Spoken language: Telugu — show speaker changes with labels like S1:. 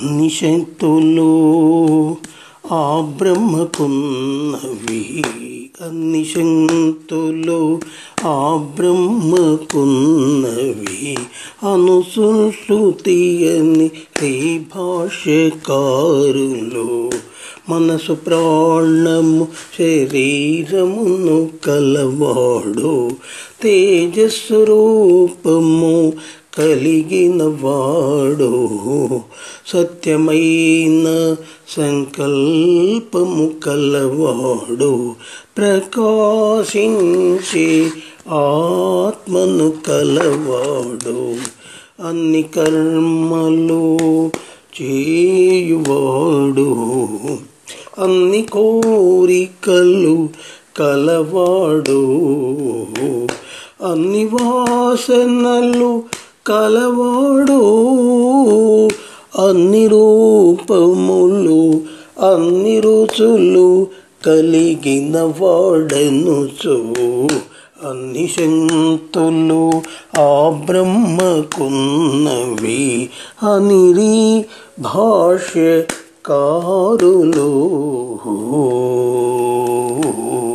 S1: నిశక్తులు ఆ బ్రహ్మకున్నవి అన్ని శక్తులు ఆ బ్రహ్మకున్నవి అనుసుశ్రుతి అని ఈ భాష్యకారులు మనసు ప్రాణము శరీరమును కలవాడు తేజస్సు రూపము కలిగిన వాడు సత్యమైన సంకల్పము కలవాడు ప్రకాశించి ఆత్మను కలవాడు అన్ని కర్మలు చేయువాడు అన్ని కోరికలు కలవాడు అన్ని వాసనలు కలవాడు అన్ని రూపములు అన్ని రుచులు కలిగిన వాడనుచు అన్ని శక్తులు ఆ బ్రహ్మకున్నవి అనిరి భాష్యకారులు